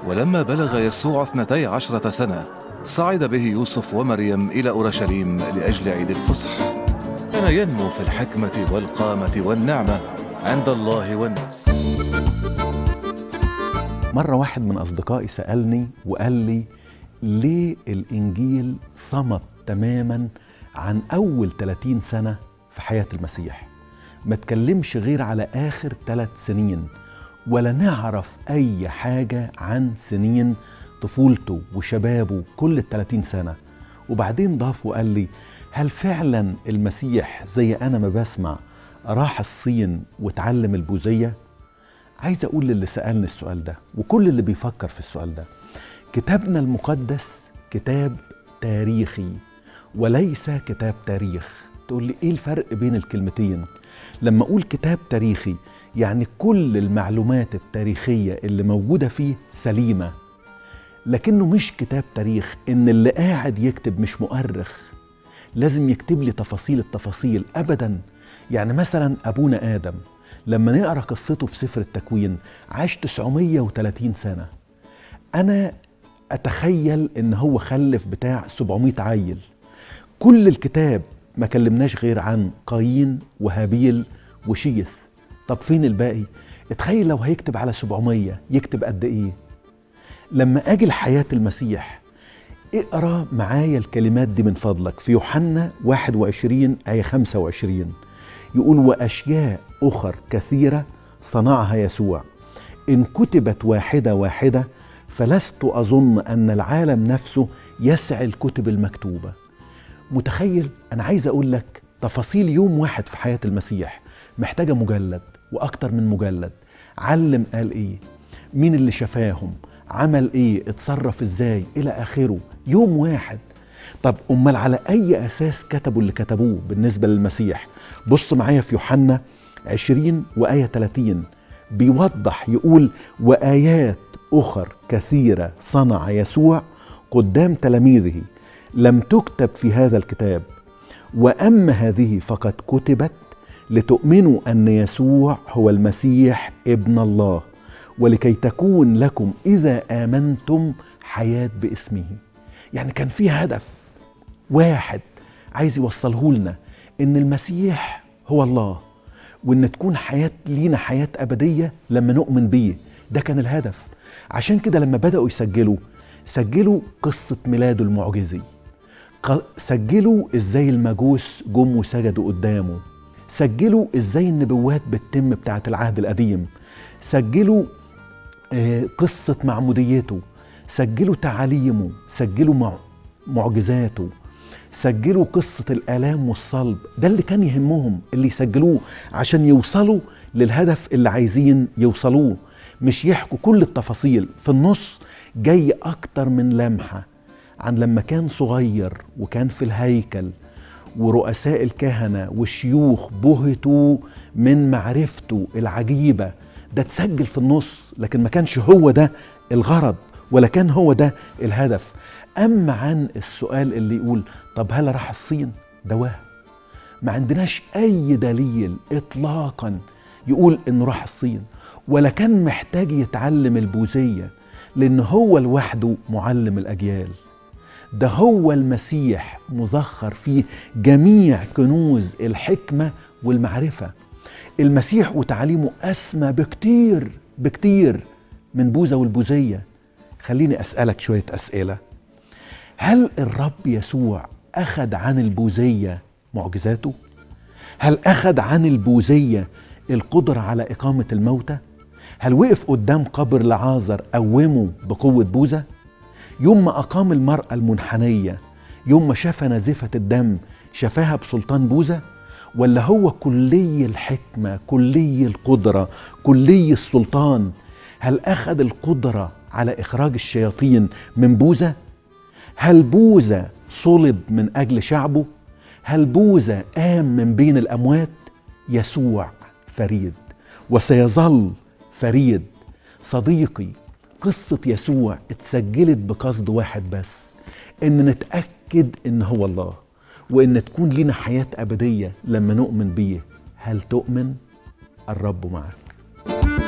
ولما بلغ يسوع اثنتي عشرة سنة صعد به يوسف ومريم إلى أورشليم لأجل عيد الفصح كان ينمو في الحكمة والقامة والنعمة عند الله والناس مرة واحد من أصدقائي سألني وقال لي ليه الإنجيل صمت تماما عن أول 30 سنة في حياة المسيح ما تكلمش غير على آخر ثلاث سنين ولا نعرف أي حاجة عن سنين طفولته وشبابه كل ال 30 سنة وبعدين ضاف وقال لي هل فعلا المسيح زي أنا ما بسمع راح الصين وتعلم البوذية؟ عايز أقول للي سألني السؤال ده وكل اللي بيفكر في السؤال ده كتابنا المقدس كتاب تاريخي وليس كتاب تاريخ تقول لي ايه الفرق بين الكلمتين لما اقول كتاب تاريخي يعني كل المعلومات التاريخيه اللي موجوده فيه سليمه لكنه مش كتاب تاريخ ان اللي قاعد يكتب مش مؤرخ لازم يكتب لي تفاصيل التفاصيل ابدا يعني مثلا ابونا ادم لما نقرا قصته في سفر التكوين عاش 930 سنه انا اتخيل ان هو خلف بتاع 700 عيل كل الكتاب ما كلمناش غير عن قايين وهابيل وشيث طب فين الباقي اتخيل لو هيكتب على 700 يكتب قد ايه لما اجي لحياه المسيح اقرا معايا الكلمات دي من فضلك في يوحنا 21 آية 25 يقول وأشياء أخر كثيرة صنعها يسوع إن كتبت واحدة واحدة فلست أظن أن العالم نفسه يسع الكتب المكتوبة متخيل أنا عايز أقول لك تفاصيل يوم واحد في حياة المسيح محتاجة مجلد وأكتر من مجلد علم قال إيه مين اللي شفاهم عمل إيه اتصرف إزاي إلى آخره يوم واحد طب أمال على أي أساس كتبوا اللي كتبوه بالنسبة للمسيح بص معايا في يوحنا 20 وآية 30 بيوضح يقول وآيات أخر كثيرة صنع يسوع قدام تلاميذه لم تكتب في هذا الكتاب واما هذه فقد كتبت لتؤمنوا ان يسوع هو المسيح ابن الله ولكي تكون لكم اذا امنتم حياه باسمه يعني كان في هدف واحد عايز يوصله لنا ان المسيح هو الله وان تكون حياه لينا حياه ابديه لما نؤمن بيه ده كان الهدف عشان كده لما بداوا يسجلوا سجلوا قصه ميلاده المعجزي سجلوا ازاي المجوس جم وسجدوا قدامه سجلوا ازاي النبوات بتتم بتاعه العهد القديم سجلوا آه قصه معموديته سجلوا تعاليمه سجلوا معجزاته سجلوا قصة الآلام والصلب ده اللي كان يهمهم اللي يسجلوه عشان يوصلوا للهدف اللي عايزين يوصلوه مش يحكوا كل التفاصيل في النص جاي أكتر من لمحة عن لما كان صغير وكان في الهيكل ورؤساء الكهنة والشيوخ بهتوا من معرفته العجيبة ده تسجل في النص لكن ما كانش هو ده الغرض ولا كان هو ده الهدف أما عن السؤال اللي يقول طب هل راح الصين ده وهم ما عندناش أي دليل إطلاقا يقول إنه راح الصين ولا كان محتاج يتعلم البوذية لأن هو لوحده معلم الأجيال ده هو المسيح مذخر فيه جميع كنوز الحكمة والمعرفة المسيح وتعليمه أسمى بكتير بكتير من بوذا والبوذية خليني أسألك شوية أسئلة هل الرب يسوع أخذ عن البوذية معجزاته؟ هل أخذ عن البوذية القدرة على إقامة الموتى؟ هل وقف قدام قبر لعازر قومه بقوة بوذا؟ يوم ما أقام المرأة المنحنية يوم ما شاف نازفة الدم شافاها بسلطان بوذا ولا هو كلي الحكمة كلي القدرة كلي السلطان هل أخذ القدرة على إخراج الشياطين من بوذا هل بوذا صلب من أجل شعبه هل بوذا قام من بين الأموات يسوع فريد وسيظل فريد صديقي قصة يسوع اتسجلت بقصد واحد بس ان نتأكد ان هو الله وان تكون لنا حياة ابدية لما نؤمن بيه هل تؤمن الرب معك